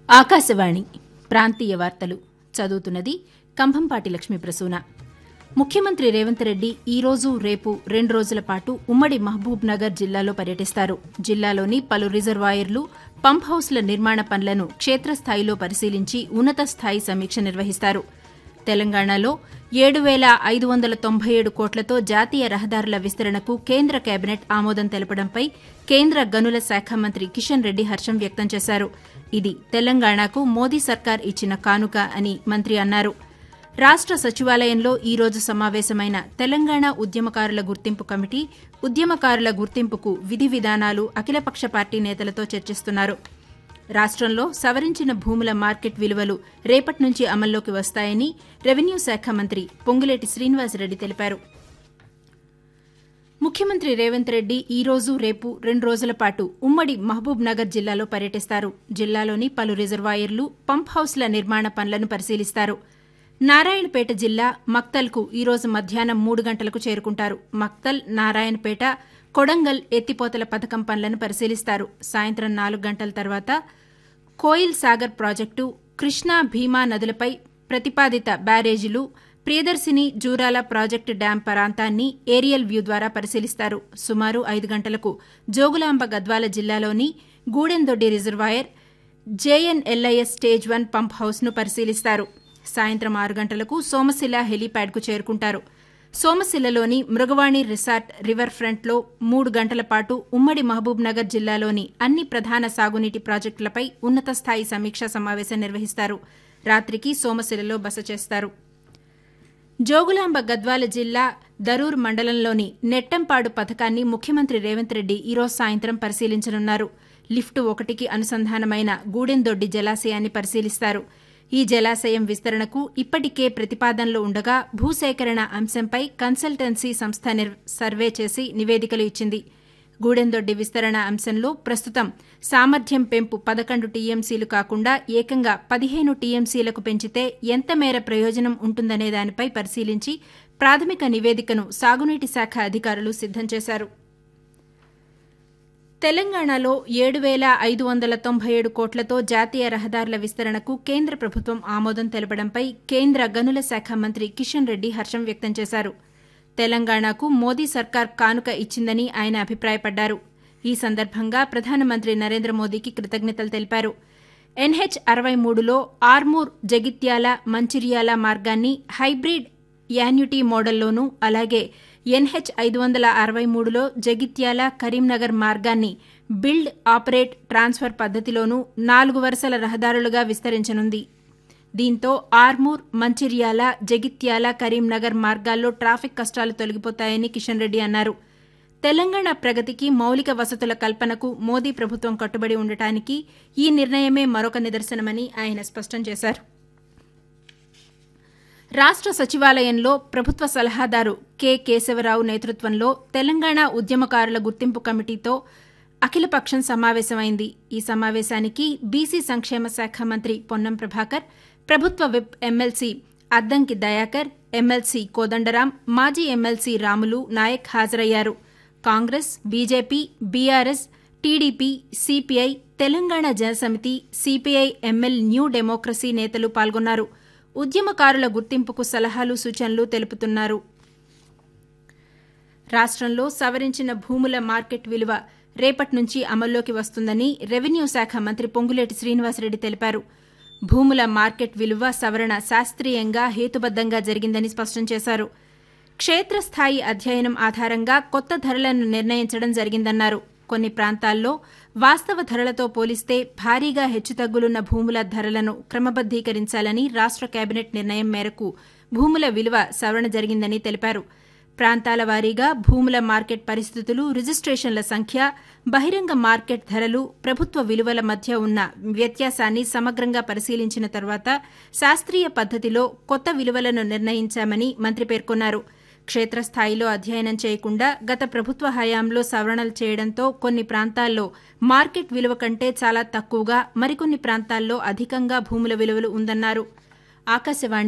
ఆకాశవాణి ప్రాంతీయ వార్తలు చదువుతున్నది కంభంపాటి లక్ష్మీ ప్రసూన ముఖ్యమంత్రి రేవంత్ రెడ్డి ఈ రోజు రేపు రెండు రోజుల పాటు ఉమ్మడి మహబూబ్ నగర్ జిల్లాలో పర్యటిస్తారు జిల్లాలోని పలు రిజర్వాయర్లు పంప్ హౌస్ల నిర్మాణ పనులను క్షేత్రస్థాయిలో పరిశీలించి ఉన్నత స్థాయి సమీక్ష నిర్వహిస్తారు తెలంగాణలో ఏడు వేల ఐదు వందల తొంభై ఏడు కోట్లతో జాతీయ రహదారుల విస్తరణకు కేంద్ర కేబినెట్ ఆమోదం తెలపడంపై కేంద్ర గనుల శాఖ మంత్రి కిషన్ రెడ్డి హర్షం వ్యక్తం చేశారు ఇది తెలంగాణకు మోదీ సర్కార్ ఇచ్చిన కానుక అని మంత్రి అన్నారు రాష్ట సచివాలయంలో ఈ రోజు సమావేశమైన తెలంగాణ ఉద్యమకారుల గుర్తింపు కమిటీ ఉద్యమకారుల గుర్తింపుకు విధి విధానాలు అఖిలపక్ష పార్టీ నేతలతో చర్చిస్తున్నారు రాష్టంలో సవరించిన భూముల మార్కెట్ విలువలు రేపటి నుంచి అమల్లోకి వస్తాయని రెవెన్యూ శాఖ మంత్రి పొంగులేటి శ్రీనివాసరెడ్డి తెలిపారు ముఖ్యమంత్రి రేవంత్ రెడ్డి ఈ రోజు రేపు రెండు రోజుల పాటు ఉమ్మడి మహబూబ్ నగర్ జిల్లాలో పర్యటిస్తారు జిల్లాలోని పలు రిజర్వాయర్లు పంప్ హౌస్ల నిర్మాణ పనులను పరిశీలిస్తారు నారాయణపేట జిల్లా మక్తల్కు ఈ రోజు మధ్యాహ్నం మూడు గంటలకు చేరుకుంటారు మక్తల్ నారాయణపేట కొడంగల్ ఎత్తిపోతల పథకం పనులను పరిశీలిస్తారు సాయంత్రం నాలుగు గంటల తర్వాత కోయిల్ సాగర్ ప్రాజెక్టు కృష్ణా భీమా నదులపై ప్రతిపాదిత బ్యారేజీలు ప్రియదర్శిని జూరాల ప్రాజెక్టు డ్యాం ప్రాంతాన్ని ఏరియల్ వ్యూ ద్వారా పరిశీలిస్తారు సుమారు ఐదు గంటలకు జోగులాంబ గద్వాల జిల్లాలోని Gudendoddi reservoir JNLIS stage one pump హౌస్ను పరిశీలిస్తారు సాయంత్రం ఆరు గంటలకు సోమశిల హెలీప్యాడ్కు చేరుకుంటారు సోమశిలలోని మృగవాణి రిసార్ట్ రివర్ ఫ్రంట్లో మూడు గంటల పాటు ఉమ్మడి మహబూబ్ నగర్ జిల్లాలోని అన్ని ప్రధాన సాగునీటి ప్రాజెక్టులపై ఉన్నత స్థాయి సమీక్షా సమావేశం నిర్వహిస్తారు రాత్రికి సోమశిలలో బస చేస్తారు జోగులాంబ గద్వాల జిల్లా దరూర్ మండలంలోని నెట్టంపాడు పథకాన్ని ముఖ్యమంత్రి రేవంత్ రెడ్డి ఈరోజు సాయంత్రం పరిశీలించనున్నారు లిఫ్ట్ ఒకటికి అనుసంధానమైన గూడెందొడ్డి జలాశయాన్ని పరిశీలిస్తారు ఈ జలాశయం విస్తరణకు ఇప్పటికే ప్రతిపాదనలు ఉండగా భూసేకరణ అంశంపై కన్సల్టెన్సీ సంస్థ సర్వే చేసి నివేదికలు ఇచ్చింది గూడెందొడ్డి విస్తరణ అంశంలో ప్రస్తుతం సామర్థ్యం పెంపు పదకొండు టీఎంసీలు కాకుండా ఏకంగా పదిహేను టీఎంసీలకు పెంచితే ఎంత మేర ప్రయోజనం ఉంటుందనే దానిపై పరిశీలించి ప్రాథమిక నివేదికను సాగునీటి శాఖ అధికారులు సిద్దం చేశారు తెలంగాణలో ఏడు వేల ఐదు వందల తొంభై ఏడు కోట్లతో జాతీయ రహదారుల విస్తరణకు కేంద్ర ప్రభుత్వం ఆమోదం తెలపడంపై కేంద్ర గనుల శాఖ మంత్రి కిషన్ రెడ్డి హర్షం వ్యక్తం చేశారు తెలంగాణకు మోదీ సర్కార్ కానుక ఇచ్చిందని ఆయన అభిప్రాయపడ్డారు ఈ సందర్భంగా ప్రధానమంత్రి నరేంద్ర మోదీకి కృతజ్ఞతలు తెలిపారు ఎన్హెచ్ అరవై మూడులో ఆర్మూర్ జగిత్యాల మంచిర్యాల మార్గాన్ని హైబ్రిడ్ యాన్యుటీ మోడల్లోనూ అలాగే ఎన్హెచ్ ఐదు వందల అరవై మూడులో జగిత్యాల కరీంనగర్ మార్గాన్ని బిల్డ్ ఆపరేట్ ట్రాన్స్ఫర్ పద్దతిలోనూ నాలుగు వరుసల రహదారులుగా విస్తరించనుంది దీంతో ఆర్మూర్ మంచిర్యాల జగిత్యాల కరీంనగర్ మార్గాల్లో ట్రాఫిక్ కష్టాలు తొలగిపోతాయని కిషన్ రెడ్డి అన్నారు తెలంగాణ ప్రగతికి మౌలిక వసతుల కల్పనకు మోదీ ప్రభుత్వం కట్టుబడి ఉండటానికి ఈ నిర్ణయమే మరొక నిదర్శనమని ఆయన స్పష్టం చేశారు రాష్ట సచివాలయంలో ప్రభుత్వ సలహాదారు కె కేశవరావు నేతృత్వంలో తెలంగాణ ఉద్యమకారుల గుర్తింపు కమిటీతో అఖిలపక్షం సమావేశమైంది ఈ సమావేశానికి బీసీ సంక్షేమ శాఖ మంత్రి పొన్నం ప్రభాకర్ ప్రభుత్వ whip MLC Addanki Dayakar MLC Kodandaram మాజీ ఎమ్మెల్సీ రాములు నాయక్ హాజరయ్యారు Congress BJP BRS TDP CPI Telangana Janasamithi CPI ML new democracy నేతలు పాల్గొన్నారు ఉద్యమకారుల గుర్తింపుకు సలహాలు సూచనలు తెలుపుతున్నారు రాష్టంలో సవరించిన భూముల మార్కెట్ విలువ రేపటి నుంచి అమల్లోకి వస్తుందని రెవెన్యూ శాఖ మంత్రి పొంగులేటి శ్రీనివాసరెడ్డి తెలిపారు భూముల మార్కెట్ విలువ సవరణ శాస్త్రీయంగా హేతుబద్దంగా జరిగిందని స్పష్టం చేశారు క్షేత్రస్థాయి అధ్యయనం ఆధారంగా కొత్త ధరలను నిర్ణయించడం జరిగిందన్నారు కొన్ని ప్రాంతాల్లో వాస్తవ ధరలతో పోలిస్తే భారీగా హెచ్చుతగ్గులున్న భూముల ధరలను క్రమబద్దీకరించాలని రాష్ట కేబినెట్ నిర్ణయం మేరకు భూముల విలువ సవరణ జరిగిందని తెలిపారు ప్రాంతాల వారీగా భూముల మార్కెట్ పరిస్థితులు రిజిస్ట్రేషన్ల సంఖ్య బహిరంగ మార్కెట్ ధరలు ప్రభుత్వ విలువల మధ్య ఉన్న వ్యత్యాసాన్ని సమగ్రంగా పరిశీలించిన తర్వాత శాస్త్రీయ పద్దతిలో కొత్త విలువలను నిర్ణయించామని మంత్రి పేర్కొన్నారు క్షేత్రస్థాయిలో అధ్యయనం చేయకుండా గత ప్రభుత్వ హయాంలో సవరణలు చేయడంతో కొన్ని ప్రాంతాల్లో మార్కెట్ విలువ కంటే చాలా తక్కువగా మరికొన్ని ప్రాంతాల్లో అధికంగా భూముల విలువలు ఉందన్నారు ఆకాశవాణి